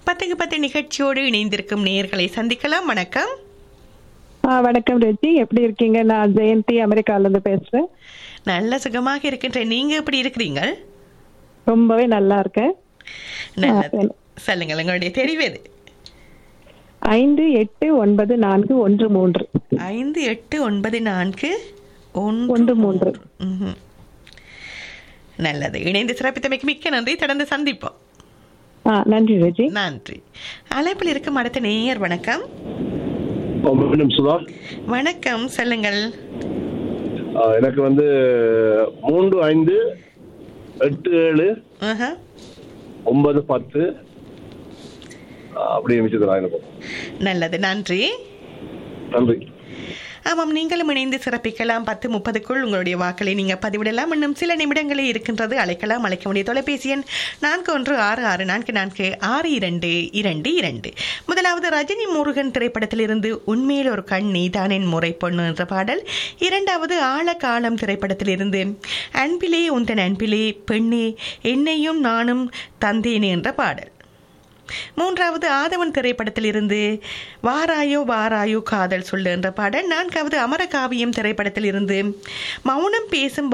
பத்துக்கு பத்து நிகழ்ச்சியோடு இணைந்திருக்கும் நேயர்களை சந்திக்கலாம் வணக்கம் ஆ வணக்கம் ரெஜி எப்படி இருக்கீங்க நான் ஜெயந்தி அமெரிக்கால இருந்து பேசுறேன் நல்ல சுகமாக இருக்கின்ற நீங்க எப்படி இருக்கிறீங்க ரொம்பவே நல்லா இருக்கேன் நல்லது ஆ, சொல்லுங்கள் உங்களுடைய தெரிவது ஐந்து எட்டு ஒன்பது நான்கு ஒன்று மூன்று ஐந்து எட்டு ஒன்பது நான்கு ஒன்று ஒன்று மூன்று ம்ஹும். நல்லது இணைந்து சிறப்பித்தமைக்கு மிக்க நன்றி தொடர்ந்து சந்திப்போம் ஆ நன்றி ரெஜி நன்றி அழைப்பில் இருக்கும் அடுத்த நேயர் வணக்கம் ஓ, மீண்டும் சுதா வணக்கம் சொல்லுங்கள் ஆ, எனக்கு வந்து மூன்று ஐந்து எட்டு ஏழு ஆஹா. ஒன்பது பத்து ஆ, அப்படியே மிச்சது எனக்கு நல்லது நன்றி நன்றி ஆமாம் நீங்களும் இணைந்து சிறப்பிக்கலாம் பத்து முப்பதுக்குள் உங்களுடைய வாக்களை நீங்கள் பதிவிடலாம் இன்னும் சில நிமிடங்களே இருக்கின்றது அழைக்கலாம் அழைக்க வேண்டிய தொலைபேசி எண் நான்கு ஒன்று ஆறு ஆறு நான்கு நான்கு ஆறு இரண்டு இரண்டு இரண்டு முதலாவது ரஜினி முருகன் திரைப்படத்திலிருந்து உண்மையில் ஒரு கண் நீதானின் முறை பொண்ணு என்ற பாடல் இரண்டாவது ஆழகாலம் திரைப்படத்திலிருந்து அன்பிலே உந்தன் அன்பிலே பெண்ணே என்னையும் நானும் தந்தேனே என்ற பாடல் மூன்றாவது ஆதவன் திரைப்படத்திலிருந்து வாராயோ வாராயோ காதல் சொல்லு என்ற பாடல் நான்காவது அமரகாவியம் திரைப்படத்திலிருந்து மௌனம் பேசும்